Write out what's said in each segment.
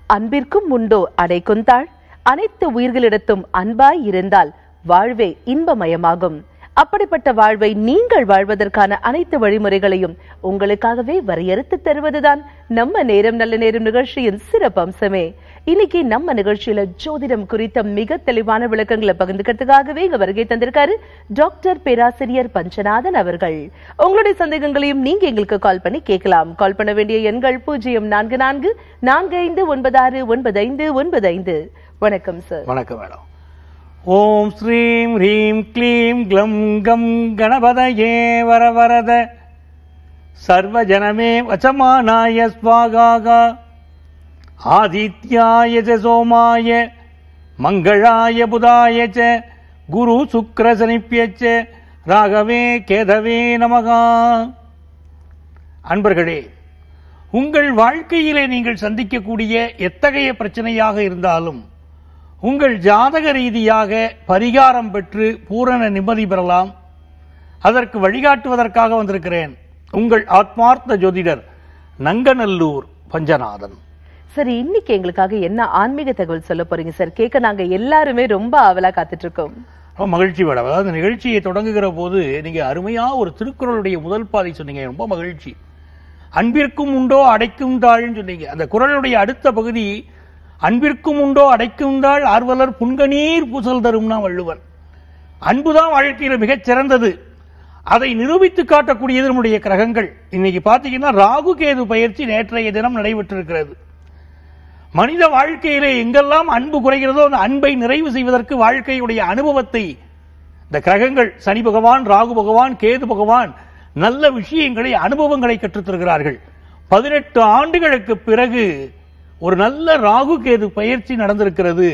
அன்பிற்கும் உண்டோ அடைக்குந்தாள் அனைத்து உயிர்களிடத்தும் அன்பாய் இருந்தால் வாழ்வே இன்பமயமாகும் அப்படிப்பட்ட வாழ்வை நீங்கள் வாழ்வதற்கான அனைத்து வழிமுறைகளையும் உங்களுக்காகவே வரையறுத்து தருவதுதான் நம்ம நேரம் நல்ல நேரம் நிகழ்ச்சியின் சிறப்பம்சமே இன்னைக்கு நம்ம நிகழ்ச்சியில ஜோதிடம் குறித்த மிக தெளிவான விளக்கங்களை பகிர்ந்துக்கிறதுக்காகவே இங்க வருகை தந்திருக்காரு டாக்டர் பேராசிரியர் பஞ்சநாதன் அவர்கள் உங்களுடைய சந்தேகங்களையும் நீங்க எங்களுக்கு கால் பண்ணி கேட்கலாம் கால் பண்ண வேண்டிய எண்கள் பூஜ்ஜியம் நான்கு நான்கு நான்கு ஐந்து ஒன்பது ஆறு ஒன்பது ஐந்து ஒன்பது ஐந்து வணக்கம் சார் வணக்கம் மேடம் ஓம் ஸ்ரீம் ஹ்ரீம் க்ளீம் க்ளம் கம் கணபதயே வரவரத சர்வஜனமே வச்சமானாய ஸ்வாகாகா ஆதித்யாய ச சோமாய மங்களாய புதாய ச குரு சுக்ர சனிப்பியச்ச ராகவே கேதவே நமகா அன்பர்களே உங்கள் வாழ்க்கையிலே நீங்கள் சந்திக்கக்கூடிய எத்தகைய பிரச்சனையாக இருந்தாலும் உங்கள் ஜாதக ரீதியாக பரிகாரம் பெற்று பூரண நிம்மதி பெறலாம் அதற்கு வழிகாட்டுவதற்காக வந்திருக்கிறேன் உங்கள் ஆத்மார்த்த ஜோதிடர் நங்கநல்லூர் பஞ்சநாதன் சரி இன்னைக்கு எங்களுக்காக என்ன ஆன்மீக தகவல் சொல்ல போறீங்க சார் கேட்க நாங்க எல்லாருமே ரொம்ப ஆவலா காத்துட்டு இருக்கோம் ரொம்ப மகிழ்ச்சி மேடம் அதாவது இந்த நிகழ்ச்சியை தொடங்குகிற போது நீங்க அருமையா ஒரு திருக்குறளுடைய முதல் பாதை சொன்னீங்க ரொம்ப மகிழ்ச்சி அன்பிற்கும் உண்டோ அடைக்கும் தாள்னு சொன்னீங்க அந்த குறளுடைய அடுத்த பகுதி அன்பிற்கும் உண்டோ அடைக்கும் தாள் ஆர்வலர் புன்கணீர் பூசல் தரும்னா வள்ளுவன் அன்புதான் வாழ்க்கையில மிகச் சிறந்தது அதை நிரூபித்து காட்டக்கூடியது நம்முடைய கிரகங்கள் இன்னைக்கு பாத்தீங்கன்னா ராகு கேது பயிற்சி நேற்றைய தினம் நடைபெற்றிருக்கிறது மனித வாழ்க்கையிலே எங்கெல்லாம் அன்பு குறைகிறதோ அந்த அன்பை நிறைவு செய்வதற்கு வாழ்க்கையுடைய அனுபவத்தை இந்த கிரகங்கள் சனி பகவான் ராகு பகவான் கேது பகவான் நல்ல விஷயங்களை அனுபவங்களை கற்றுத் தருகிறார்கள் பதினெட்டு ஆண்டுகளுக்கு பிறகு ஒரு நல்ல ராகு கேது பயிற்சி நடந்திருக்கிறது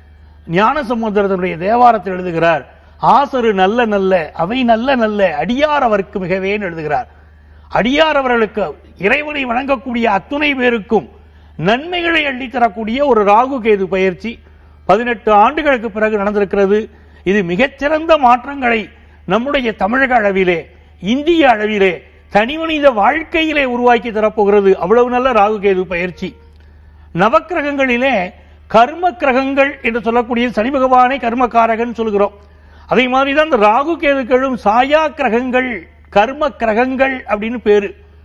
ஞானசமுத்திரத்தினுடைய தேவாரத்தில் எழுதுகிறார் ஆசரு நல்ல நல்ல அவை நல்ல நல்ல அடியார் அவருக்கு மிகவேன்னு எழுதுகிறார் அடியார் அவர்களுக்கு இறைவனை வணங்கக்கூடிய அத்துணை பேருக்கும் நன்மைகளை அள்ளித்தரக்கூடிய ஒரு ராகு கேது பயிற்சி பதினெட்டு ஆண்டுகளுக்கு பிறகு நடந்திருக்கிறது இது மிகச்சிறந்த மாற்றங்களை நம்முடைய தமிழக அளவிலே இந்திய அளவிலே தனிமனித வாழ்க்கையிலே உருவாக்கி தரப்போகிறது அவ்வளவு நல்ல ராகு கேது பயிற்சி நவக்கிரகங்களிலே கர்ம கிரகங்கள் என்று சொல்லக்கூடிய சனி பகவானை கர்மகாரகன் சொல்கிறோம் அதே மாதிரி தான் இந்த ராகு கேதுக்களும் சாயா கிரகங்கள் கர்ம கிரகங்கள் அப்படின்னு பேரு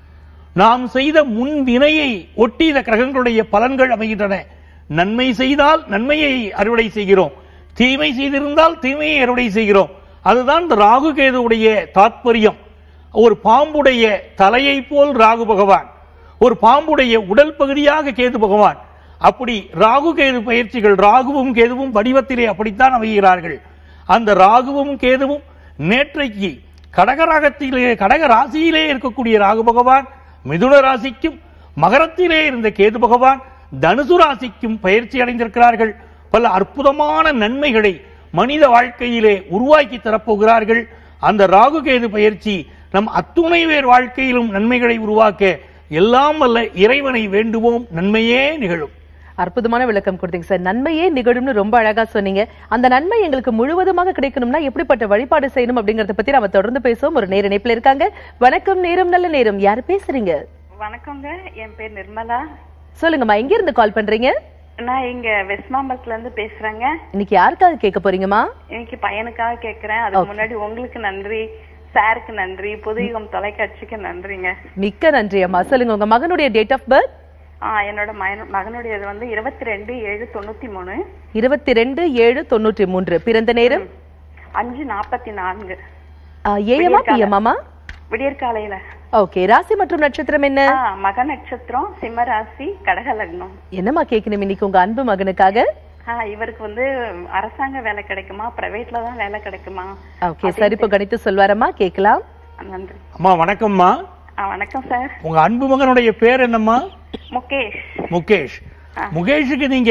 நாம் செய்த முன் வினையை ஒட்டி இந்த கிரகங்களுடைய பலன்கள் அமைகின்றன நன்மை செய்தால் நன்மையை அறுவடை செய்கிறோம் தீமை செய்திருந்தால் தீமையை அறுவடை செய்கிறோம் அதுதான் இந்த ராகு கேதுவுடைய தாத்பரியம் ஒரு பாம்புடைய தலையை போல் ராகு பகவான் ஒரு பாம்புடைய உடல் பகுதியாக கேது பகவான் அப்படி ராகு கேது பயிற்சிகள் ராகுவும் கேதுவும் வடிவத்திலே அப்படித்தான் அமைகிறார்கள் அந்த ராகுவும் கேதுவும் நேற்றைக்கு கடகராகத்திலே கடக ராசியிலே இருக்கக்கூடிய ராகு பகவான் மிதுன ராசிக்கும் மகரத்திலே இருந்த கேது பகவான் தனுசு ராசிக்கும் பயிற்சி அடைந்திருக்கிறார்கள் பல அற்புதமான நன்மைகளை மனித வாழ்க்கையிலே உருவாக்கி தரப்போகிறார்கள் அந்த ராகு கேது பயிற்சி நம் அத்துணை பேர் வாழ்க்கையிலும் நன்மைகளை உருவாக்க எல்லாம் வல்ல இறைவனை வேண்டுவோம் நன்மையே நிகழும் அற்புதமான விளக்கம் கொடுத்தீங்க சார் நன்மையே நிகழும்னு ரொம்ப அழகா சொன்னீங்க அந்த நன்மை எங்களுக்கு முழுவதுமாக கிடைக்கணும்னா எப்படிப்பட்ட வழிபாடு செய்யணும் அப்படிங்கறத பத்தி நம்ம தொடர்ந்து பேசுவோம் ஒரு நேர இணைப்புல இருக்காங்க வணக்கம் நேரம் நல்ல நேரம் யார் பேசுறீங்க வணக்கங்க என் பேர் நிர்மலா சொல்லுங்கம்மா எங்க இருந்து கால் பண்றீங்க நான் இங்க வெஸ்ட் மாம்பலத்துல இருந்து பேசுறேங்க இன்னைக்கு யாருக்காக கேட்க போறீங்கம்மா இன்னைக்கு பையனுக்காக கேக்குறேன் அதுக்கு முன்னாடி உங்களுக்கு நன்றி சாருக்கு நன்றி புதுயுகம் தொலைக்காட்சிக்கு நன்றிங்க மிக்க நன்றி அம்மா சொல்லுங்க உங்க மகனுடைய டேட் ஆஃப் பர்த் ஆ என்னோட மகன- மகனுடையது வந்து இருபத்தி ரெண்டு ஏழு தொண்ணூத்தி மூணு இருபத்தி ரெண்டு ஏழு தொண்ணூற்றி மூன்று பிறந்த நேரம் அஞ்சு நாப்பத்தி நான்கு ஏஎம்மா பிஎம்மாமா விடியற்காலையில ஓகே ராசி மற்றும் நட்சத்திரம் என்ன ஆ மக நட்சத்திரம் சிம்மராசி கடக லக்னம் என்னம்மா கேட்கணும் இன்னைக்கு உங்க அன்பு மகனுக்காக ஆ இவருக்கு வந்து அரசாங்க வேலை கிடைக்குமா பிரைவேட்ல தான் வேலை கிடைக்குமா ஓகே சரி இப்போ கணித்து சொல்வாரம்மா கேட்கலாம் நன்றி அம்மா வணக்கம்மா ஆ வணக்கம் சார் உங்க அன்பு மகனுடைய பேர் என்னம்மா முகேஷ் முகேஷ் முகேஷுக்கு நீங்க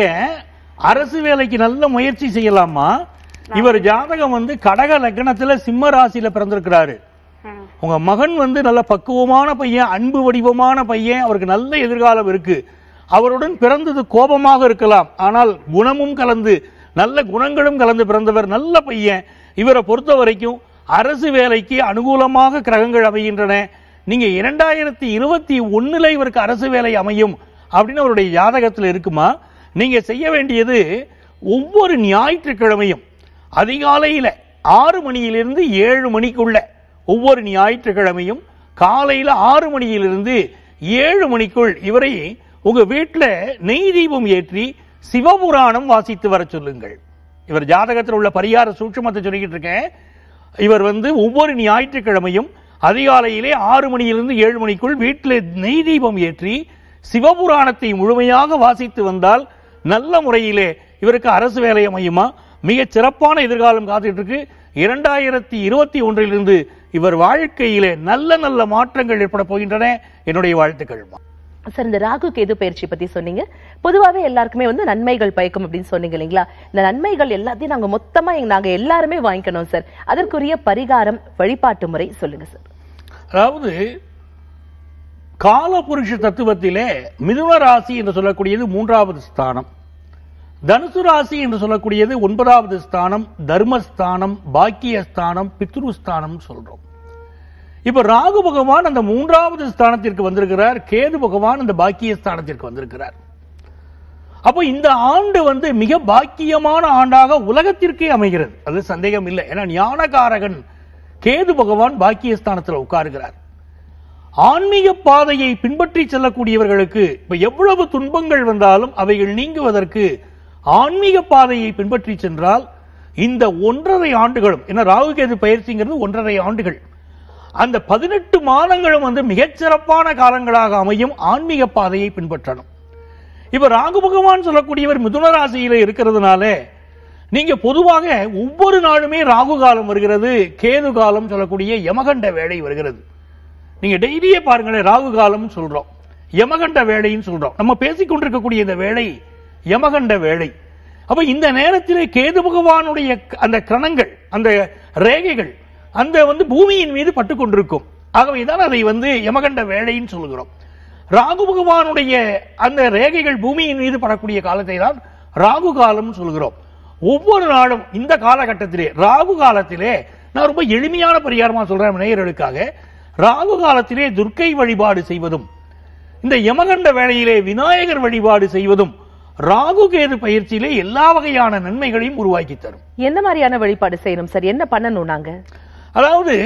அரசு வேலைக்கு நல்ல முயற்சி செய்யலாமா இவர் ஜாதகம் வந்து கடக லக்னத்துல சிம்ம ராசியில பிறந்திருக்கிறாரு ம் உங்க மகன் வந்து நல்ல பக்குவமான பையன் அன்பு வடிவமான பையன் அவருக்கு நல்ல எதிர்காலம் இருக்கு அவருடன் பிறந்தது கோபமாக இருக்கலாம் ஆனால் குணமும் கலந்து நல்ல குணங்களும் கலந்து பிறந்தவர் நல்ல பையன் இவரை பொறுத்த வரைக்கும் அரசு வேலைக்கு அனுகூலமாக கிரகங்கள் அமைகின்றன நீங்க இரண்டாயிரத்தி இருபத்தி ஒண்ணுல இவருக்கு அரசு வேலை அமையும் அப்படின்னு அவருடைய ஜாதகத்தில் இருக்குமா நீங்க செய்ய வேண்டியது ஒவ்வொரு ஞாயிற்றுக்கிழமையும் அதிகாலையில ஆறு மணியிலிருந்து ஏழு மணிக்குள்ள ஒவ்வொரு ஞாயிற்றுக்கிழமையும் காலையில ஆறு மணியிலிருந்து ஏழு மணிக்குள் இவரை உங்க வீட்டுல நெய் தீபம் ஏற்றி சிவபுராணம் வாசித்து வர சொல்லுங்கள் இவர் ஜாதகத்தில் உள்ள பரிகார சூட்சமத்தை சொல்லிக்கிட்டு இருக்கேன் இவர் வந்து ஒவ்வொரு ஞாயிற்றுக்கிழமையும் அதிகாலையிலே ஆறு மணியிலிருந்து ஏழு மணிக்குள் வீட்டில் நெய் தீபம் ஏற்றி சிவபுராணத்தை முழுமையாக வாசித்து வந்தால் நல்ல முறையிலே இவருக்கு அரசு வேலை அமையுமா மிக சிறப்பான எதிர்காலம் காத்துட்டு இருக்கு இரண்டாயிரத்தி இருபத்தி ஒன்றிலிருந்து இவர் வாழ்க்கையிலே நல்ல நல்ல மாற்றங்கள் ஏற்பட போகின்றன என்னுடைய வாழ்த்துக்கள் சார் இந்த ராகு கேது பயிற்சி பத்தி சொன்னீங்க பொதுவாவே எல்லாருக்குமே வந்து நன்மைகள் பயக்கும் அப்படின்னு சொன்னீங்க இல்லைங்களா இந்த நன்மைகள் எல்லாத்தையும் நாங்க மொத்தமா எங்க- நாங்க எல்லாருமே வாங்கிக்கணும் சார் அதற்குரிய பரிகாரம் வழிபாட்டு முறை சொல்லுங்க சார் அதாவது காலபுருஷ தத்துவத்திலே மிதுன ராசி என்று சொல்லக்கூடியது மூன்றாவது ஸ்தானம் தனுசு ராசி என்று சொல்லக்கூடியது ஒன்பதாவது ஸ்தானம் தர்மஸ்தானம் பாக்கியஸ்தானம் பித்ருஸ்தானம் சொல்றோம் இப்ப ராகு பகவான் அந்த மூன்றாவது ஸ்தானத்திற்கு வந்திருக்கிறார் கேது பகவான் அந்த பாக்கிய ஸ்தானத்திற்கு வந்திருக்கிறார் அப்போ இந்த ஆண்டு வந்து மிக பாக்கியமான ஆண்டாக உலகத்திற்கே அமைகிறது அது சந்தேகம் இல்லை ஏன்னா ஞானகாரகன் கேது பகவான் பாக்கியஸ்தானத்தில் உட்காருகிறார் ஆன்மீக பாதையை பின்பற்றி செல்லக்கூடியவர்களுக்கு இப்ப எவ்வளவு துன்பங்கள் வந்தாலும் அவைகள் நீங்குவதற்கு ஆன்மீக பாதையை பின்பற்றி சென்றால் இந்த ஒன்றரை ஆண்டுகளும் என்ன ராகு கேது பயிற்சிங்கிறது ஒன்றரை ஆண்டுகள் அந்த பதினெட்டு மாதங்களும் வந்து மிகச்சிறப்பான காலங்களாக அமையும் ஆன்மீக பாதையை பின்பற்றணும் இப்ப ராகு பகவான் சொல்லக்கூடியவர் மிதுன ராசியில இருக்கிறதுனால நீங்க பொதுவாக ஒவ்வொரு நாளுமே ராகு காலம் வருகிறது கேது காலம் சொல்லக்கூடிய யமகண்ட வேலை வருகிறது நீங்க டெய்லியே பாருங்களேன் ராகு காலம் சொல்றோம் யமகண்ட வேலைன்னு சொல்றோம் நம்ம பேசிக் கொண்டிருக்கக்கூடிய இந்த வேலை யமகண்ட வேலை அப்ப இந்த நேரத்திலே கேது பகவானுடைய க- அந்த கணங்கள் அந்த ரேகைகள் அந்த வந்து பூமியின் மீது பட்டு கொண்டிருக்கும் ஆகவேதான் அதை வந்து யமகண்ட வேலைன்னு சொல்லுகிறோம் ராகு பகவானுடைய அந்த ரேகைகள் பூமியின் மீது படக்கூடிய காலத்தை தான் ராகு காலம் சொல்கிறோம் ஒவ்வொரு நாளும் இந்த காலகட்டத்திலே ராகு காலத்திலே நான் ரொம்ப எளிமையான பரிகாரமா சொல்றேன் நேயர்களுக்காக ராகு காலத்திலே துர்க்கை வழிபாடு செய்வதும் இந்த யமகண்ட வேளையிலே விநாயகர் வழிபாடு செய்வதும் ராகு கேது பயிற்சியிலே எல்லா வகையான நன்மைகளையும் உருவாக்கி தரும் என்ன மாதிரியான வழிபாடு செய்யணும் சார் என்ன பண்ணணும் நாங்க அதாவது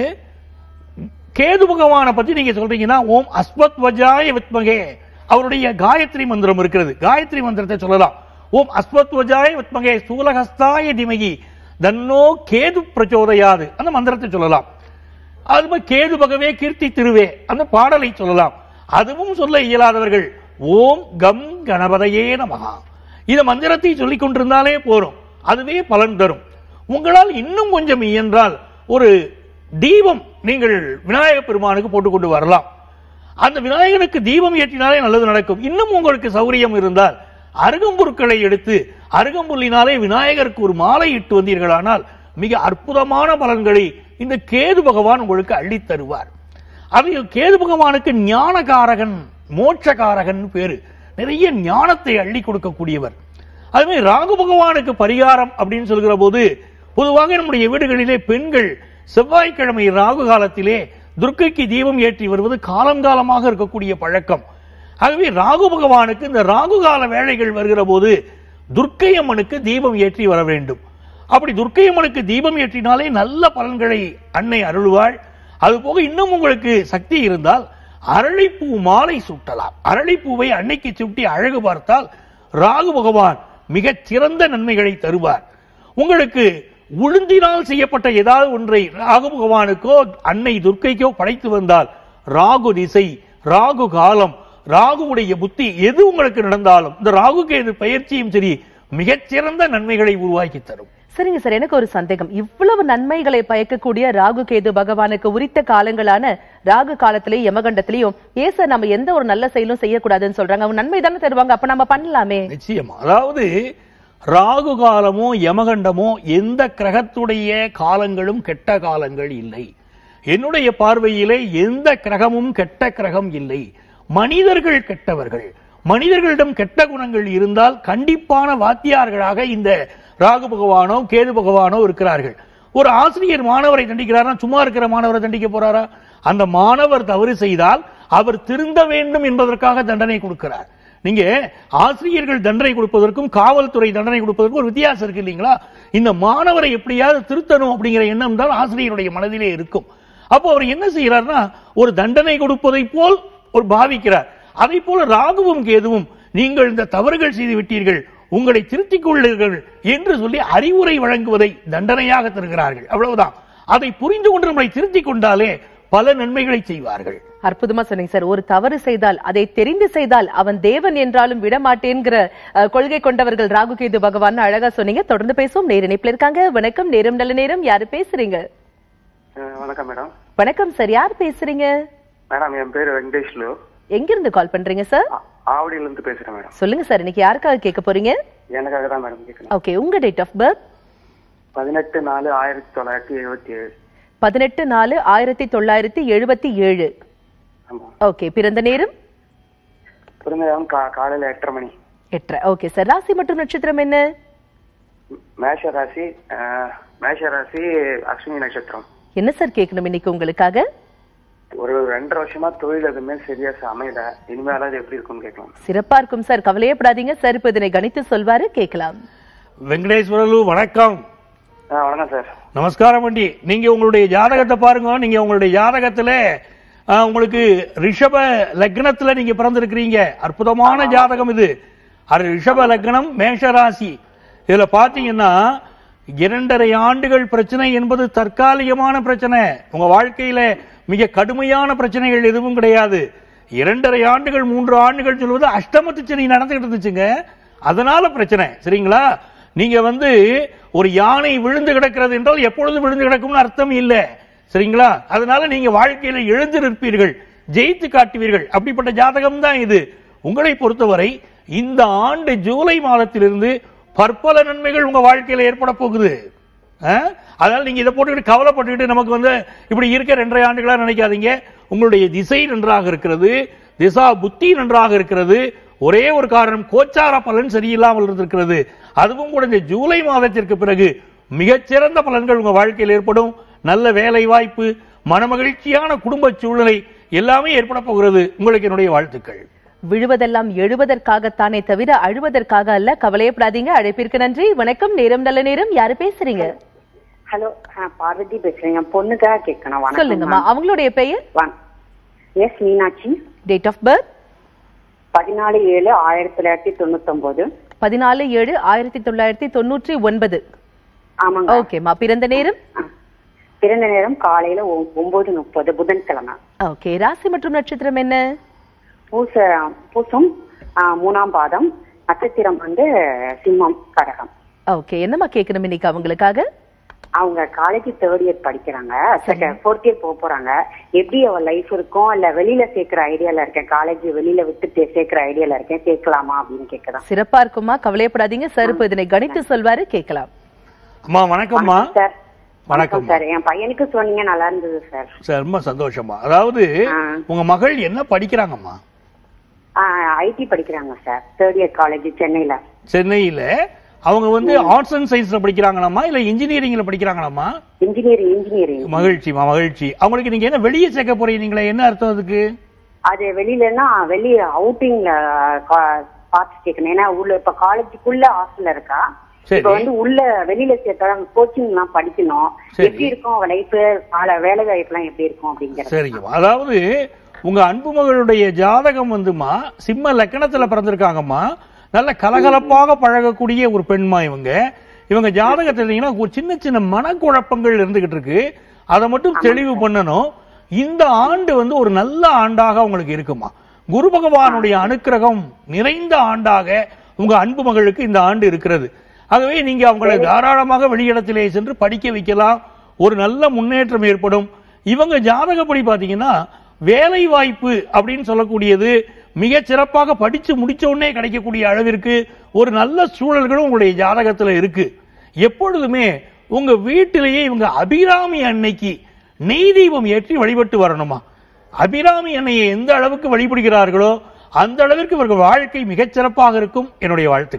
கேது பகவானை பத்தி நீங்க சொல்றீங்கன்னா ஓம் அஸ்வத்வஜாய வித்மகே அவருடைய காயத்ரி மந்திரம் இருக்கிறது காயத்ரி மந்திரத்தை சொல்லலாம் ஓம் அஸ்வத்வஜாய வித்மகே சூலகஸ்தாய திமகி தன்னோ கேது பிரச்சோதயாது அந்த மந்திரத்தை சொல்லலாம் அது மாதிரி கேது பகவே கீர்த்தி திருவே அந்த பாடலை சொல்லலாம் அதுவும் சொல்ல இயலாதவர்கள் ஓம் கம் கணபதையே நமகா இந்த மந்திரத்தை சொல்லிக் கொண்டிருந்தாலே போரும் அதுவே பலன் தரும் உங்களால் இன்னும் கொஞ்சம் இயன்றால் ஒரு தீபம் நீங்கள் விநாயக பெருமானுக்கு போட்டுக் கொண்டு வரலாம் அந்த விநாயகனுக்கு தீபம் ஏற்றினாலே நல்லது நடக்கும் இன்னும் உங்களுக்கு சௌரியம் இருந்தால் அருகம்புற்களை எடுத்து அருகம்புல்லினாலே விநாயகருக்கு ஒரு மாலை இட்டு வந்தீர்களானால் மிக அற்புதமான பலன்களை இந்த கேது பகவான் உங்களுக்கு அள்ளித் தருவார் அது கேது பகவானுக்கு ஞானகாரகன் மோட்சகாரகன் பேரு நிறைய ஞானத்தை அள்ளி கொடுக்கக்கூடியவர் அதுமாதிரி ராகு பகவானுக்கு பரிகாரம் அப்படின்னு சொல்கிற போது பொதுவாக நம்முடைய வீடுகளிலே பெண்கள் செவ்வாய்க்கிழமை ராகு காலத்திலே துர்க்கைக்கு தீபம் ஏற்றி வருவது காலங்காலமாக இருக்கக்கூடிய பழக்கம் ஆகவே ராகு பகவானுக்கு இந்த ராகு கால வேளைகள் வருகிற போது துர்க்கை அம்மனுக்கு தீபம் ஏற்றி வர வேண்டும் அப்படி துர்க்கை அம்மனுக்கு தீபம் ஏற்றினாலே நல்ல பலன்களை அன்னை அருள்வாள் அது போக இன்னும் உங்களுக்கு சக்தி இருந்தால் அரளிப்பூ மாலை சூட்டலாம் அரளிப்பூவை அன்னைக்கு சூட்டி அழகு பார்த்தால் ராகு பகவான் மிகச் சிறந்த நன்மைகளை தருவார் உங்களுக்கு உளுந்தினால் செய்யப்பட்ட ஏதாவது ஒன்றை ராகு பகவானுக்கோ அன்னை துர்க்கைக்கோ படைத்து வந்தால் ராகு திசை ராகு காலம் ராகுவுடைய புத்தி எது உங்களுக்கு நடந்தாலும் இந்த ராகு கேது பயிற்சியும் சரி மிகச்சிறந்த நன்மைகளை உருவாக்கி தரும் சரிங்க சார் எனக்கு ஒரு சந்தேகம் இவ்வளவு நன்மைகளை பயக்கக்கூடிய ராகு கேது பகவானுக்கு உரித்த காலங்களான ராகு காலத்திலேயும் யமகண்டத்திலையும் ஏன் சார் நம்ம எந்த ஒரு நல்ல செயலும் செய்யக்கூடாதுன்னு சொல்றாங்க அவங்க நன்மை தானே தருவாங்க அப்ப நம்ம பண்ணலாமே நிச்சயமா அதாவது ராகு காலமோ யமகண்டமோ எந்த கிரகத்துடைய காலங்களும் கெட்ட காலங்கள் இல்லை என்னுடைய பார்வையிலே எந்த கிரகமும் கெட்ட கிரகம் இல்லை மனிதர்கள் கெட்டவர்கள் மனிதர்களிடம் கெட்ட குணங்கள் இருந்தால் கண்டிப்பான வாத்தியார்களாக இந்த ராகு பகவானோ கேது பகவானோ இருக்கிறார்கள் ஒரு ஆசிரியர் மாணவரை தண்டிக்கிறாரா சும்மா இருக்கிற மாணவரை தண்டிக்க போறாரா அந்த மாணவர் தவறு செய்தால் அவர் திருந்த வேண்டும் என்பதற்காக தண்டனை கொடுக்கிறார் நீங்க ஆசிரியர்கள் தண்டனை கொடுப்பதற்கும் காவல்துறை தண்டனை கொடுப்பதற்கும் ஒரு வித்தியாசம் இருக்கு இல்லைங்களா இந்த மாணவரை எப்படியாவது திருத்தணும் அப்படிங்கிற எண்ணம் தான் ஆசிரியருடைய மனதிலே இருக்கும் அப்போ அவர் என்ன செய்யறாருன்னா ஒரு தண்டனை கொடுப்பதை போல் ஒரு பாவிக்கிறார் அதை போல ராகுவும் கேதுவும் நீங்கள் இந்த தவறுகள் செய்து விட்டீர்கள் உங்களை திருத்திக் கொள்ளுங்கள் என்று சொல்லி அறிவுரை வழங்குவதை தண்டனையாக தருகிறார்கள் அவ்வளவுதான் அதை புரிந்து கொண்டு நம்மளை திருத்திக் கொண்டாலே பல நன்மைகளை செய்வார்கள் அற்புதமா சொன்னீங்க சார் ஒரு தவறு செய்தால் அதை தெரிந்து செய்தால் அவன் தேவன் என்றாலும் விடமாட்டேங்கிற அஹ், கொள்கை கொண்டவர்கள் ராகு கேது பகவான் அழகா சொன்னீங்க தொடர்ந்து பேசுவோம் நேர இணைப்புல இருக்காங்க வணக்கம் நேரம் நல்ல நேரம் யாரு பேசுறீங்க அஹ் வணக்கம் மேடம் வணக்கம் சார் யார் பேசுறீங்க மேடம் என் பேர் வெங்கடேஷ்லு எங்க இருந்து கால் பண்றீங்க சார் ஆ- ஆவடியில இருந்து பேசுறேன் மேடம் சொல்லுங்க சார் இன்னைக்கு யாருக்காக கேட்க போறீங்க எனக்காக தான் மேடம் கேட்கணும் ஓகே உங்க டேட் ஆஃப் பர்த் பதினெட்டு நாலு ஆயிரத்தி தொள்ளாயிரத்தி எழுபத்தி ஏழு பதினெட்டு நாலு ஆயிரத்தி தொள்ளாயிரத்தி எழுபத்தி ஏழு ஆமா ஓகே பிறந்த நேரம் பிறந்த நேரம் கா காலையில எட்டரை மணி எட்டரை ஓகே சார் ராசி மற்றும் நட்சத்திரம் என்ன ம், மேஷ ராசி அஹ், மேஷ ராசி அஸ்வினி நட்சத்திரம் என்ன சார் கேட்கணும் இன்னைக்கு உங்களுக்காக ஒரு ரெண்டரை வருஷமா தொழில் எதுவுமே சரியா அமையல இனிமேலாவது எப்படி இருக்கும்னு கேட்கலாம் சிறப்பா இருக்கும் சார் கவலையப்படாதீங்க சார் இப்ப இதனை கணித்து சொல்வாரு கேட்கலாம் வெங்கடேஸ்வரலு வணக்கம் ஆ வணக்கம் சார் நமஸ்காரம் வண்டி நீங்க உங்களுடைய ஜாதகத்தை பாருங்க நீங்க உங்களுடைய ஜாதகத்துல ஆ, உங்களுக்கு ரிஷப லக்னத்துல நீங்க பிறந்திருக்கிறீங்க அற்புதமான ஜாதகம் இது அது ரிஷப லக்னம் மேஷ ராசி இதுல பாத்தீங்கன்னா இரண்டரை ஆண்டுகள் பிரச்சனை என்பது தற்காலிகமான பிரச்சனை உங்க வாழ்க்கையில மிக கடுமையான பிரச்சனைகள் எதுவும் கிடையாது இரண்டரை ஆண்டுகள் மூன்று ஆண்டுகள் சொல்வது அஷ்டமத்து சனி நடந்துகிட்டு இருந்துச்சுங்க அதனால பிரச்சனை சரிங்களா நீங்க வந்து ஒரு யானை விழுந்து கிடக்கிறது என்றால் எப்பொழுது விழுந்து கிடக்கும்னு அர்த்தம் இல்ல சரிங்களா அதனால நீங்க வாழ்க்கையில எழுந்து நிற்பீர்கள் ஜெயித்து காட்டுவீர்கள் அப்படிப்பட்ட ஜாதகம் தான் இது உங்களை பொறுத்தவரை இந்த ஆண்டு ஜூலை மாதத்திலிருந்து பற்பல நன்மைகள் உங்க வாழ்க்கையில ஏற்பட போகுது ஆ? அதனால நீங்க இதை போட்டுக்கிட்டு கவலைப்பட்டுக்கிட்டு நமக்கு வந்து இப்படி இருக்க ரெண்டரை ஆண்டுகளா நினைக்காதீங்க உங்களுடைய திசை நன்றாக இருக்கிறது திசா புத்தி நன்றாக இருக்கிறது ஒரே ஒரு காரணம் கோச்சார பலன் சரியில்லாமல் இருந்திருக்கிறது அதுவும் கூட இந்த ஜூலை மாதத்திற்கு பிறகு மிகச்சிறந்த பலன்கள் உங்க வாழ்க்கையில் ஏற்படும் நல்ல வேலை வாய்ப்பு மனமகிழ்ச்சியான குடும்ப சூழ்நிலை எல்லாமே ஏற்பட போகிறது உங்களுக்கு என்னுடைய வாழ்த்துக்கள் விழுவதெல்லாம் எழுவதற்காகத்தானே தவிர அழுவதற்காக அல்ல கவலையப்படாதீங்க அழைப்பிற்கு நன்றி வணக்கம் நேரம் நல்ல நேரம் யாரு பேசுறீங்க ஹலோ பார்வதி பேசுறேன் என் பொண்ணுக்காக கேட்கணும் வணக்கம் சொல்லுங்கம்மா அவங்களுடைய பெயர் S Meenakshi date of birth பதினாலு ஏழு ஆயிரத்தி தொள்ளாயிரத்தி தொண்ணூத்தி ஒன்பது பதினாலு ஏழு ஆயிரத்தி தொள்ளாயிரத்தி தொண்ணூற்றி ஒன்பது ஆமாங்க ஓகேம்மா பிறந்த நேரம் ஆ. பிறந்த நேரம் காலையில ஒ- ஒன்பது முப்பது புதன்கிழமை ஓகே ராசி மற்றும் நட்சத்திரம் என்ன பூச பூசம் ஆ, மூணாம் பாதம் நட்சத்திரம் வந்து சிம்மம் கடகம் ஓகே என்னம்மா கேட்கணும் இன்னைக்கு அவங்களுக்காக அவங்க காலேஜ் தேர்ட் இயர் படிக்கிறாங்க ஃபோர்த் இயர் போக போறாங்க எப்படி அவ லைஃப் இருக்கும் இல்ல வெளியில சேர்க்கிற ஐடியால இருக்கேன் காலேஜ் வெளியில விட்டு சேர்க்கிற ஐடியால இருக்கேன் சேர்க்கலாமா அப்படின்னு கேக்குறேன் சிறப்பா இருக்குமா கவலையப்படாதீங்க சார் இப்ப இதனை கணித்து சொல்வாரு கேட்கலாம் அம்மா வணக்கம்மா சார் வணக்கம் சார் என் பையனுக்கு சொன்னீங்க நல்லா இருந்தது சார் சார் ரொம்ப சந்தோஷமா அதாவது ஆ. உங்க மகள் என்ன படிக்கிறாங்கம்மா ஐடி படிக்கிறாங்க சார் தேர்ட் இயர் காலேஜ் சென்னையில சென்னையில அவங்க வந்து ஆர்ட்ஸ் அண்ட் சயின்ஸ்ல படிக்கிறாங்களாமா இல்ல இன்ஜினியரிங்ல படிக்கிறாங்களாமா இன்ஜினியரிங் இன்ஜினியரிங் மகிழ்ச்சிமா மகிழ்ச்சி அவங்களுக்கு நீங்க என்ன வெளியே சேர்க்க போறீங்களா என்ன அர்த்தம் அதுக்கு அது வெளியிலன்னா வெளிய அவுட்டிங்ல பார்த்து கேட்கணும் ஏன்னா உள்ள இப்ப காலேஜுக்குள்ள ஹாஸ்டல்ல இருக்கா சரி. இப்ப வந்து உள்ள வெளியில சேர்த்தா கோச்சிங் எல்லாம் படிக்கணும் சரி. எப்படி இருக்கும் அவ லைஃப் வேலை வாய்ப்பு எல்லாம் எப்படி இருக்கும் அப்படிங்கறது சரிங்கம்மா அதாவது உங்க அன்பு மகளுடைய ஜாதகம் வந்துமா சிம்ம லக்கணத்துல பிறந்திருக்காங்கம்மா நல்ல கலகலப்பாக பழகக்கூடிய ஒரு பெண்மா இவங்க இவங்க ஜாதகத்துல இருந்தீங்கன்னா ஒரு சின்ன சின்ன மனக்குழப்பங்கள் இருந்துகிட்டு இருக்கு அதை மட்டும் தெளிவு பண்ணணும் இந்த ஆண்டு வந்து ஒரு நல்ல ஆண்டாக உங்களுக்கு இருக்குமா குரு பகவானுடைய அனுக்கிரகம் நிறைந்த ஆண்டாக உங்க அன்பு மகளுக்கு இந்த ஆண்டு இருக்கிறது ஆகவே நீங்க அவங்களை தாராளமாக வெளியிடத்திலே சென்று படிக்க வைக்கலாம் ஒரு நல்ல முன்னேற்றம் ஏற்படும் இவங்க ஜாதகப்படி பாத்தீங்கன்னா வேலை வாய்ப்பு அப்படின்னு சொல்லக்கூடியது மிக சிறப்பாக படிச்சு முடிச்ச உடனே கிடைக்கக்கூடிய அளவிற்கு ஒரு நல்ல சூழல்களும் உங்களுடைய ஜாதகத்துல இருக்கு எப்பொழுதுமே உங்க வீட்டிலேயே இவங்க அபிராமி அன்னைக்கு நெய் தீபம் ஏற்றி வழிபட்டு வரணுமா அபிராமி அன்னையை எந்த அளவுக்கு வழிபடுகிறார்களோ அந்த அளவிற்கு இவர்கள் வாழ்க்கை மிகச் சிறப்பாக இருக்கும் என்னுடைய வாழ்த்துக்கள்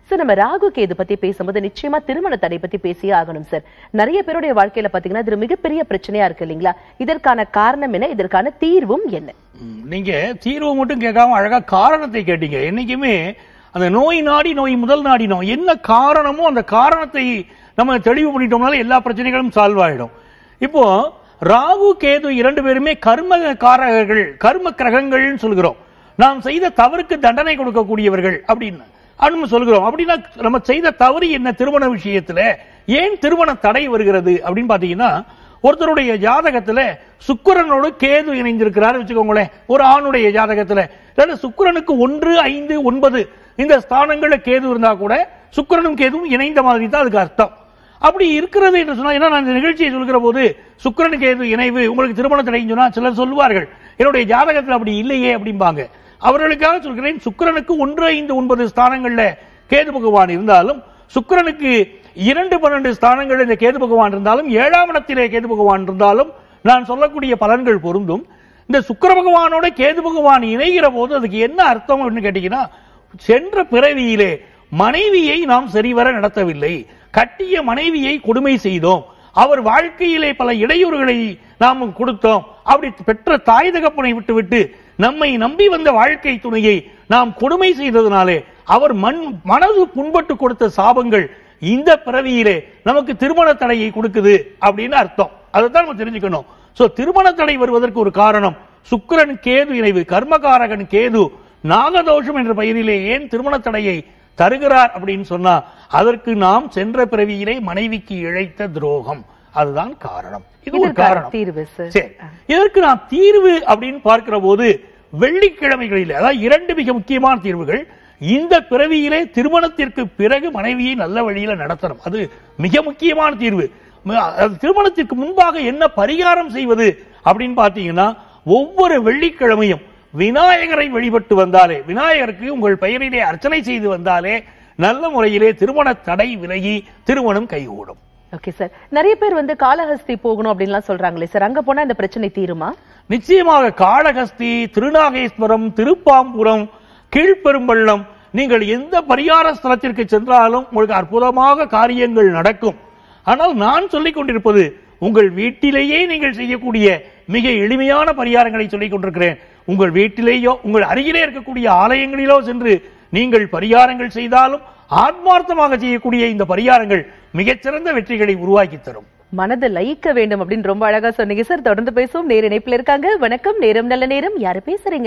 சார் நம்ம ராகு கேது பத்தி பேசும்போது நிச்சயமா திருமண தடை பத்தி பேசியே ஆகணும் சார் நிறைய பேருடைய வாழ்க்கையில பாத்தீங்கன்னா இது மிகப்பெரிய பிரச்சனையா இருக்கு இல்லைங்களா இதற்கான காரணம் என்ன இதற்கான தீர்வும் என்ன ம், நீங்க தீர்வு மட்டும் கேட்காம அழகா காரணத்தை கேட்டீங்க என்னைக்குமே அந்த நோய் நாடி நோய் முதல் நாடி நோய் என்ன காரணமோ அந்த காரணத்தை நம்ம தெளிவு பண்ணிட்டோம்னால எல்லா பிரச்சனைகளும் சால்வ் ஆயிடும் இப்போ ராகு கேது இரண்டு பேருமே கர்ம காரகர்கள் கர்ம கிரகங்கள்னு சொல்கிறோம் நாம் செய்த தவறுக்கு தண்டனை கொடுக்கக்கூடியவர்கள் அப்படின்னு அது நம்ம சொல்கிறோம் அப்படின்னா நம்ம செய்த தவறு என்ன திருமண விஷயத்துல ஏன் திருமண தடை வருகிறது அப்படின்னு பாத்தீங்கன்னா ஒருத்தருடைய ஜாதகத்துல சுக்கிரனோடு கேது இணைந்திருக்கிறார் வச்சுக்கோங்களேன் ஒரு ஆணுடைய ஜாதகத்துல இல்லைன்னா சுக்கிரனுக்கு ஒன்று ஐந்து ஒன்பது இந்த ஸ்தானங்கள்ல கேது இருந்தா கூட சுக்கிரனும் கேதுவும் இணைந்த மாதிரி தான் அதுக்கு அர்த்தம் அப்படி இருக்கிறது என்று சொன்னா ஏன்னா நான் இந்த நிகழ்ச்சியை சொல்கிற போது சுக்கிரன் கேது இணைவு உங்களுக்கு திருமணம் தடைன்னு சொன்னா சிலர் சொல்லுவார்கள் என்னுடைய ஜாதகத்தில் அப்படி இல்லையே அப்படிம்பாங்க அவர்களுக்காக சொல்கிறேன் சுக்கிரனுக்கு ஒன்று ஐந்து ஒன்பது ஸ்தானங்கள்ல கேது பகவான் இருந்தாலும் சுக்கிரனுக்கு இரண்டு பன்னெண்டு ஸ்தானங்கள்ல இந்த கேது பகவான் இருந்தாலும் ஏழாம் இடத்திலே கேது பகவான் இருந்தாலும் நான் சொல்லக்கூடிய பலன்கள் பொருந்தும் இந்த சுக்கிர பகவானோட கேது பகவான் இணைகிற போது அதுக்கு என்ன அர்த்தம் அப்படின்னு கேட்டீங்கன்னா சென்ற பிறவியிலே மனைவியை நாம் சரிவர நடத்தவில்லை கட்டிய மனைவியை கொடுமை செய்தோம் அவர் வாழ்க்கையிலே பல இடையூறுகளை நாம் கொடுத்தோம் அப்படி பெற்ற தாய் தகப்பனை விட்டுவிட்டு நம்மை நம்பி வந்த வாழ்க்கை துணையை நாம் கொடுமை செய்ததனாலே அவர் மண் மனது புண்பட்டு கொடுத்த சாபங்கள் இந்த பிறவியிலே நமக்கு திருமண தடையை கொடுக்குது அப்படின்னு அர்த்தம் அதைத்தான் நம்ம தெரிஞ்சுக்கணும் சோ திருமண தடை வருவதற்கு ஒரு காரணம் சுக்கிரன் கேது இணைவு கர்மகாரகன் கேது நாகதோஷம் என்ற பெயரிலே ஏன் திருமண தடையை தருகிறார் அப்படின்னு சொன்னா அதற்கு நாம் சென்ற பிறவியிலே மனைவிக்கு இழைத்த துரோகம் அதுதான் காரணம் இது ஒரு இதற்கான காரணம் தீர்வு சார் சரி இதற்கு நாம் தீர்வு அப்படின்னு பார்க்கிற போது வெள்ளிக்கிழமைகளில் அதாவது இரண்டு மிக முக்கியமான தீர்வுகள் இந்த பிறவியிலே திருமணத்திற்கு பிறகு மனைவியை நல்ல வழியில நடத்தணும் அது மிக முக்கியமான தீர்வு ம- அது திருமணத்திற்கு முன்பாக என்ன பரிகாரம் செய்வது அப்படின்னு பார்த்தீங்கன்னா ஒவ்வொரு வெள்ளிக்கிழமையும் விநாயகரை வழிபட்டு வந்தாலே விநாயகருக்கு உங்கள் பெயரிலே அர்ச்சனை செய்து வந்தாலே நல்ல முறையிலே திருமண தடை விலகி திருமணம் கைகூடும் ஓகே சார் நிறைய பேர் வந்து காளஹஸ்தி போகணும் அப்படின்லாம் சொல்றாங்களே சார் அங்க போனா இந்த பிரச்சனை தீருமா நிச்சயமாக காளகஸ்தி திருநாகேஸ்வரம் திருப்பாம்புரம் கீழ்பெரும்பள்ளம் நீங்கள் எந்த பரிகார ஸ்தலத்திற்கு சென்றாலும் உங்களுக்கு அற்புதமாக காரியங்கள் நடக்கும் ஆனால் நான் சொல்லிக் கொண்டிருப்பது உங்கள் வீட்டிலேயே நீங்கள் செய்யக்கூடிய மிக எளிமையான பரிகாரங்களை சொல்லிக் கொண்டிருக்கிறேன் உங்கள் வீட்டிலேயோ உங்கள் அருகிலே இருக்கக்கூடிய ஆலயங்களிலோ சென்று நீங்கள் பரிகாரங்கள் செய்தாலும் ஆத்மார்த்தமாக செய்யக்கூடிய இந்த பரிகாரங்கள் மிகச்சிறந்த வெற்றிகளை உருவாக்கி தரும் மனதை லயிக்க வேண்டும் அப்படின்னு ரொம்ப அழகா சொன்னீங்க சார் தொடர்ந்து பேசுவோம் நேர இணைப்புல இருக்காங்க வணக்கம் நேரம் நல்ல நேரம் யாரு பேசுறீங்க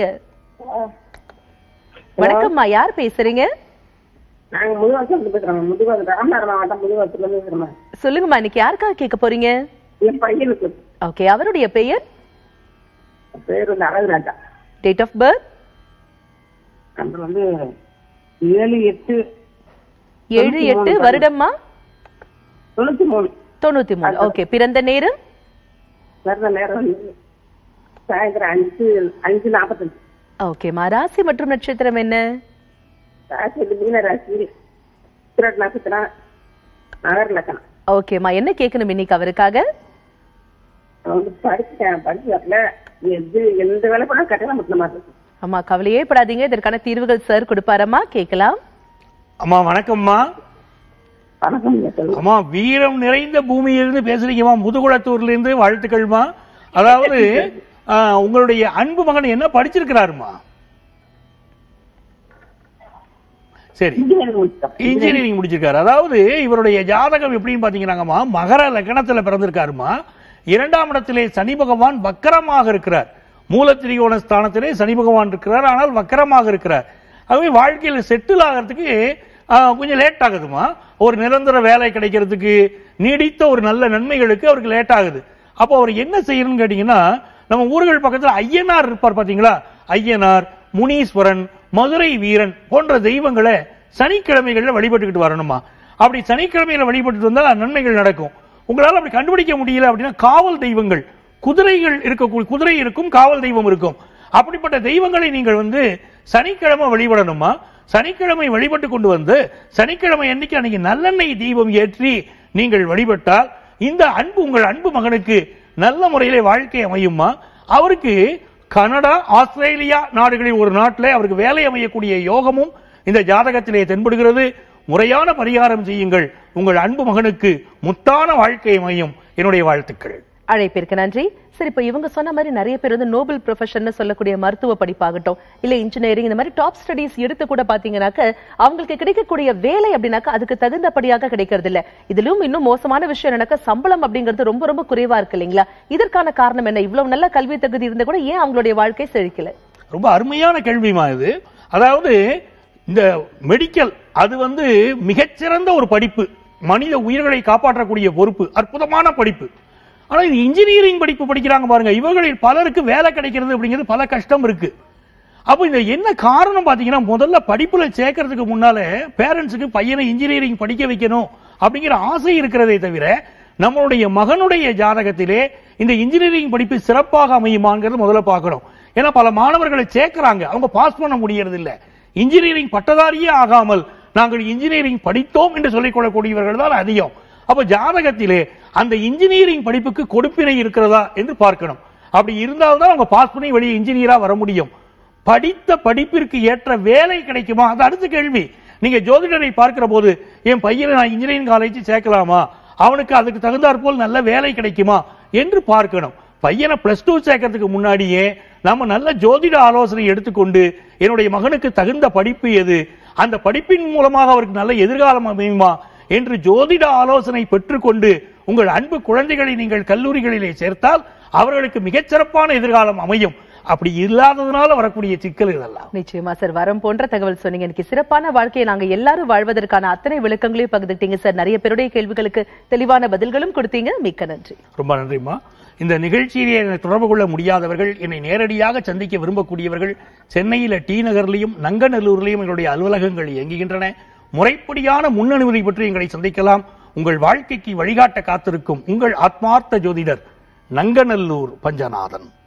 வணக்கம்மா யார் பேசுறீங்க நாங்க முதுவாசம் பேசுறோம் முதுவாசம் ராமநாதர் மாவட்டம் முதுவாசத்துல இருந்து பேசுறோம் சொல்லுங்கம்மா இன்னைக்கு யாருக்காக கேட்க போறீங்க என் பையனுக்கு ஓகே அவருடைய பெயர் பேர் வந்து அழகுராஜா டேட் ஆஃப் பர்த் அப்புறம் வந்து ஏழு எட்டு ஏழு எட்டு வருடம்மா தொண்ணூத்தி மூணு தொண்ணூத்தி மூணு ஓகே பிறந்த நேரம் பிறந்த நேரம் வந்து சாயந்தரம் அஞ்சு அஞ்சு நாற்பத்தஞ்சு ஓகேம்மா ராசி மற்றும் நட்சத்திரம் என்ன ராசி வந்து மீன ராசி திருட்டு நட்சத்திரம் நகர் லக்கணம் ஓகேம்மா என்ன கேட்கணும் இன்னைக்கு அவருக்காக அவன் வந்து படிச்சுட்டேன் படிச்சு வரல எது எந்த வேலை பண்ணா கட்டணம் முட்டின மாதிரி இருக்கு அம்மா கவலையே படாதீங்க இதற்கான தீர்வுகள் சார் கொடுப்பாரம்மா கேட்கலாம் அம்மா வணக்கம்மா வணக்கம் ஐயா, சொல்லுங்க அம்மா வீரம் நிறைந்த பூமியிலிருந்து பேசுறீங்கம்மா முதுகுளத்தூர்ல இருந்து வாழ்த்துக்கள்மா அதாவது ஆ, உங்களுடைய அன்பு மகன் என்ன படிச்சிருக்கிறாருமா சரி இன்ஜினியரிங் முடிச்சிட்டோம் இன்ஜினியரிங் முடிச்சிருக்காரு அதாவது இவருடைய ஜாதகம் எப்படின்னு பாத்தீங்கன்னாங்கம்மா மகர லக்னத்துல பிறந்திருக்காருமா இரண்டாம் இடத்திலே சனி பகவான் வக்கரமாக இருக்கிறார் மூலத்திரிகோண ஸ்தானத்திலே சனி பகவான் இருக்கிறார் ஆனால் வக்கரமாக இருக்கிறார் ஆகவே வாழ்க்கையில் செட்டில் ஆகிறதுக்கு ஆ, கொஞ்சம் லேட் ஆகுதுமா ஒரு நிரந்தர வேலை கிடைக்கிறதுக்கு நீடித்த ஒரு நல்ல நன்மைகளுக்கு அவருக்கு லேட் ஆகுது அப்போ அவர் என்ன செய்யணும்னு கேட்டீங்கன்னா நம்ம ஊர்கள் பக்கத்துல ஐயனார் இருப்பார் பாத்தீங்களா ஐயனார் முனீஸ்வரன் மதுரை வீரன் போன்ற தெய்வங்களை சனிக்கிழமைகள்ல வழிபட்டுக்கிட்டு வரணுமா அப்படி சனிக்கிழமையில வழிபட்டுட்டு வந்தால் நன்மைகள் நடக்கும் உங்களால அப்படி கண்டுபிடிக்க முடியல அப்படின்னா காவல் தெய்வங்கள் குதிரைகள் இருக்க குதிரை இருக்கும் காவல் தெய்வம் இருக்கும் அப்படிப்பட்ட தெய்வங்களை நீங்கள் வந்து சனிக்கிழமை வழிபடணுமா சனிக்கிழமை வழிபட்டு கொண்டு வந்து சனிக்கிழமை அன்னைக்கு அன்னைக்கு நல்லெண்ணெய் தீபம் ஏற்றி நீங்கள் வழிபட்டால் இந்த அன்பு உங்கள் அன்பு மகனுக்கு நல்ல முறையிலே வாழ்க்கை அமையுமா அவருக்கு கனடா ஆஸ்திரேலியா நாடுகளில் ஒரு நாட்டிலே அவருக்கு வேலை அமையக்கூடிய யோகமும் இந்த ஜாதகத்திலே தென்படுகிறது முறையான பரிகாரம் செய்யுங்கள் உங்கள் அன்பு மகனுக்கு முத்தான வாழ்க்கை அமையும் என்னுடைய வாழ்த்துக்கள் அழைப்பிற்கு நன்றி சரி இப்ப இவங்க சொன்ன மாதிரி நிறைய பேர் வந்து நோபல் ப்ரொஃபஷன் சொல்லக்கூடிய மருத்துவ படிப்பாகட்டும் இல்ல இன்ஜினியரிங் இந்த மாதிரி டாப் ஸ்டடீஸ் எடுத்து கூட பாத்தீங்கன்னாக்க அவங்களுக்கு கிடைக்கக்கூடிய வேலை அப்படின்னாக்க அதுக்கு தகுந்தபடியாக கிடைக்கிறது இல்ல இதுலயும் இன்னும் மோசமான விஷயம் என்னன்னாக்க சம்பளம் அப்படிங்கிறது ரொம்ப ரொம்ப குறைவா இருக்கு இல்லைங்களா இதற்கான காரணம் என்ன இவ்வளவு நல்ல கல்வி தகுதி இருந்தா கூட ஏன் அவங்களுடைய வாழ்க்கை செழிக்கல ரொம்ப அருமையான கேள்விமா இது அதாவது இந்த மெடிக்கல் அது வந்து மிகச்சிறந்த ஒரு படிப்பு மனித உயிர்களை காப்பாற்றக்கூடிய பொறுப்பு அற்புதமான படிப்பு ஆனா இது இன்ஜினியரிங் படிப்பு படிக்கிறாங்க பாருங்க இவர்களில் பலருக்கு வேலை கிடைக்கிறது அப்படிங்கிறது பல கஷ்டம் இருக்கு அப்போ இந்த என்ன காரணம் பாத்தீங்கன்னா முதல்ல படிப்புல சேர்க்கறதுக்கு முன்னால பேரண்ட்ஸுக்கு பையனை இன்ஜினியரிங் படிக்க வைக்கணும் அப்படிங்கிற ஆசை இருக்கிறதே தவிர நம்மளுடைய மகனுடைய ஜாதகத்திலே இந்த இன்ஜினியரிங் படிப்பு சிறப்பாக அமையுமாங்கிறது முதல்ல பார்க்கணும் ஏன்னா பல மாணவர்களை சேர்க்கறாங்க அவங்க பாஸ் பண்ண முடியறது இல்ல இன்ஜினியரிங் பட்டதாரியே ஆகாமல் நாங்கள் இன்ஜினியரிங் படித்தோம் என்று சொல்லிக் கொள்ளக்கூடியவர்கள் தான் அதிகம் அப்ப ஜாதகத்திலே அந்த இன்ஜினியரிங் படிப்புக்கு கொடுப்பினை இருக்கிறதா என்று பார்க்கணும் அப்படி இருந்தால்தான் அவங்க பாஸ் பண்ணி வெளியே இன்ஜினியரா வர முடியும் படித்த படிப்பிற்கு ஏற்ற வேலை கிடைக்குமா அது அடுத்த கேள்வி நீங்க ஜோதிடரை பார்க்கிற போது என் பையனை நான் இன்ஜினியரிங் காலேஜ் சேர்க்கலாமா அவனுக்கு அதுக்கு தகுந்தாற் போல் நல்ல வேலை கிடைக்குமா என்று பார்க்கணும் பையனை பிளஸ் டூ சேர்க்கறதுக்கு முன்னாடியே நம்ம நல்ல ஜோதிட ஆலோசனை எடுத்துக்கொண்டு என்னுடைய மகனுக்கு தகுந்த படிப்பு எது அந்த படிப்பின் மூலமாக அவருக்கு நல்ல எதிர்காலம் அமையுமா என்று ஜோதிட ஆலோசனை பெற்றுக்கொண்டு உங்கள் அன்பு குழந்தைகளை நீங்கள் கல்லூரிகளிலே சேர்த்தால் அவர்களுக்கு மிகச்சிறப்பான எதிர்காலம் அமையும் அப்படி இல்லாததுனால வரக்கூடிய சிக்கல் இதெல்லாம் நிச்சயமா சார் வரம் போன்ற தகவல் சொன்னீங்க எனக்கு சிறப்பான வாழ்க்கையை நாங்க எல்லாரும் வாழ்வதற்கான அத்தனை விளக்கங்களையும் பகிர்ந்துட்டீங்க சார் நிறைய பேருடைய கேள்விகளுக்கு தெளிவான பதில்களும் கொடுத்தீங்க மிக்க நன்றி ரொம்ப நன்றிம்மா இந்த நிகழ்ச்சியிலே என்னை தொடர்பு கொள்ள முடியாதவர்கள் என்னை நேரடியாக சந்திக்க விரும்பக்கூடியவர்கள் சென்னையில டி நகர்லையும் நங்கநல்லூர்லையும் எங்களுடைய அலுவலகங்கள் இயங்குகின்றன முறைப்படியான முன் அனுமதி பற்றி எங்களை சந்திக்கலாம் உங்கள் வாழ்க்கைக்கு வழிகாட்ட காத்திருக்கும் உங்கள் ஆத்மார்த்த ஜோதிடர் நங்கநல்லூர் பஞ்சநாதன்